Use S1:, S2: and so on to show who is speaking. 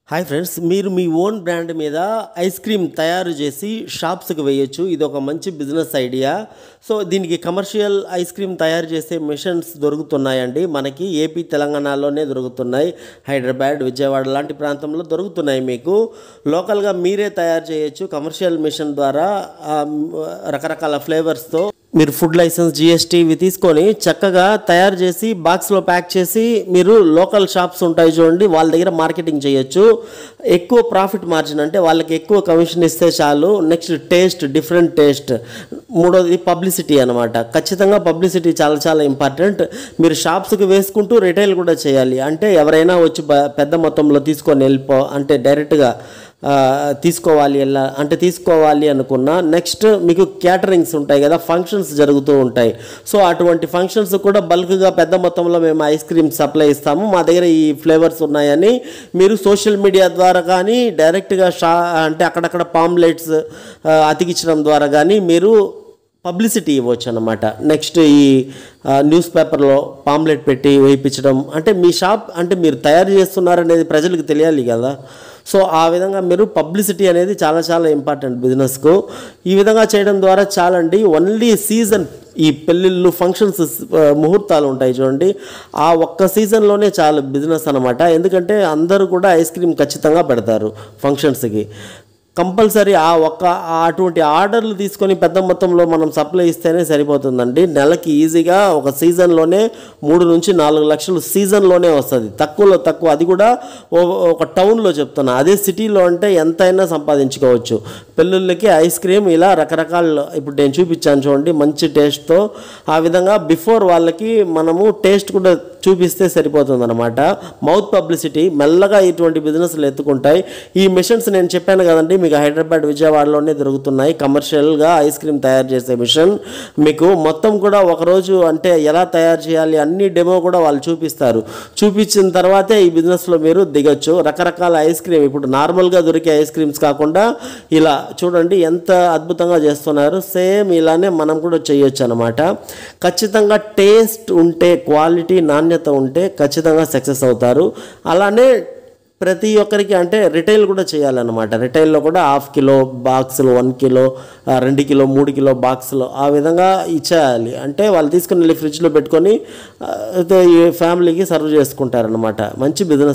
S1: hi friends మీరు మీ own brand మీద ఐస్ క్రీమ్ తయారు చేసి షాప్స్కి వేయొచ్చు ఇది ఒక మంచి బిజినెస్ ఐడియా సో దీనికి కమర్షియల్ ఐస్ క్రీమ్ తయారు చేసే మిషన్స్ దొరుకుతున్నాయండి మనకి ఏపీ తెలంగాణలోనే దొరుకుతున్నాయి హైదరాబాద్ విజయవాడ లాంటి ప్రాంతంలో దొరుకుతున్నాయి మీకు లోకల్గా మీరే తయారు చేయొచ్చు కమర్షియల్ మిషన్ ద్వారా ఆ, రకరకాల ఫ్లేవర్స్తో మీరు ఫుడ్ లైసెన్స్ జిఎస్టీ ఇవి తీసుకొని చక్కగా తయారు చేసి బాక్స్లో ప్యాక్ చేసి మీరు లోకల్ షాప్స్ ఉంటాయి చూడండి వాళ్ళ దగ్గర మార్కెటింగ్ చేయొచ్చు ఎక్కువ ప్రాఫిట్ మార్జిన్ అంటే వాళ్ళకి ఎక్కువ కమిషన్ ఇస్తే చాలు నెక్స్ట్ టేస్ట్ డిఫరెంట్ టేస్ట్ మూడోది పబ్లిసిటీ అనమాట ఖచ్చితంగా పబ్లిసిటీ చాలా చాలా ఇంపార్టెంట్ మీరు షాప్స్కి వేసుకుంటూ రిటైల్ కూడా చేయాలి అంటే ఎవరైనా వచ్చి బ- పెద్ద మొత్తంలో తీసుకొని వెళ్ళిపో అంటే డైరెక్ట్గా ఆ, తీసుకోవాలి ఎలా అంటే తీసుకోవాలి అనుకున్న నెక్స్ట్ మీకు క్యాటరింగ్స్ ఉంటాయి కదా ఫంక్షన్స్ జరుగుతూ ఉంటాయి సో అటువంటి ఫంక్షన్స్ కూడా బల్క్గా పెద్ద మొత్తంలో మేము ఐస్ క్రీమ్ సప్లై ఇస్తాము మా దగ్గర ఈ ఫ్లేవర్స్ ఉన్నాయని మీరు సోషల్ మీడియా ద్వారా కానీ డైరెక్ట్గా షా అంటే అక్కడక్కడ పాంప్లెట్స్ అతికించడం ద్వారా కానీ మీరు పబ్లిసిటీ ఇవ్వచ్చు అనమాట నెక్స్ట్ ఈ ఆ, న్యూస్ పేపర్లో పాంప్లెట్ పెట్టి వేయించడం అంటే మీ షాప్ అంటే మీరు తయారు చేస్తున్నారనేది ప్రజలకు తెలియాలి కదా సో ఆ విధంగా మీరు పబ్లిసిటీ అనేది చాలా చాలా ఇంపార్టెంట్ బిజినెస్కు ఈ విధంగా చేయడం ద్వారా చాలండి ఓన్లీ సీజన్ ఈ పెళ్ళిళ్ళు ఫంక్షన్స్ ముహూర్తాలు ఉంటాయి చూడండి ఆ ఒక్క సీజన్లోనే చాలు బిజినెస్ అనమాట ఎందుకంటే అందరూ కూడా ఐస్ క్రీమ్ ఖచ్చితంగా పెడతారు ఫంక్షన్స్కి కంపల్సరీ ఆ ఒక్క ఆ అటువంటి ఆర్డర్లు తీసుకొని పెద్ద మొత్తంలో మనం సప్లై ఇస్తేనే సరిపోతుందండి నెలకి ఈజీగా ఒక సీజన్లోనే మూడు నుంచి నాలుగు లక్షలు సీజన్లోనే వస్తుంది తక్కువలో తక్కువ అది కూడా ఓ- ఒక టౌన్లో చెప్తున్నా అదే సిటీలో అంటే ఎంతైనా సంపాదించుకోవచ్చు పెళ్ళిళ్ళకి ఐస్ క్రీమ్ ఇలా రకరకాల ఇప్పుడు నేను చూపించాను చూడండి మంచి టేస్ట్తో ఆ విధంగా బిఫోర్ వాళ్ళకి మనము టేస్ట్ కూడా చూపిస్తే సరిపోతుంది అనమాట మౌత్ పబ్లిసిటీ మెల్లగా ఇటువంటి బిజినెస్లు ఎత్తుకుంటాయి ఈ మిషన్స్ నేను చెప్పాను కదండి మీకు హైదరాబాద్ విజయవాడలోనే దొరుకుతున్నాయి కమర్షియల్గా ఐస్ క్రీమ్ తయారు చేసే మిషన్ మీకు మొత్తం కూడా ఒకరోజు అంటే ఎలా తయారు చేయాలి అన్ని డెమో కూడా వాళ్ళు చూపిస్తారు చూపించిన తర్వాతే ఈ బిజినెస్లో మీరు దిగొచ్చు రకరకాల ఐస్ క్రీమ్ ఇప్పుడు నార్మల్గా దొరికే ఐస్ క్రీమ్స్ కాకుండా ఇలా చూడండి ఎంత అద్భుతంగా చేస్తున్నారు సేమ్ ఇలానే మనం కూడా చేయొచ్చు అనమాట ఖచ్చితంగా టేస్ట్ ఉంటే క్వాలిటీ నాణ్యత ఉంటే ఖచ్చితంగా సక్సెస్ అవుతారు అలానే ప్రతి ఒక్కరికి అంటే రిటైల్ కూడా చేయాలన్నమాట రిటైల్లో కూడా హాఫ్ కిలో బాక్సులు వన్ కిలో ఆ, రెండు కిలో మూడు కిలో బాక్సులు ఆ విధంగా ఇచ్చేయాలి అంటే వాళ్ళు తీసుకుని వెళ్ళి ఫ్రిడ్జ్లో పెట్టుకొని ఆ, ఈ ఫ్యామిలీకి సర్వ్ చేసుకుంటారనమాట మంచి బిజినెస్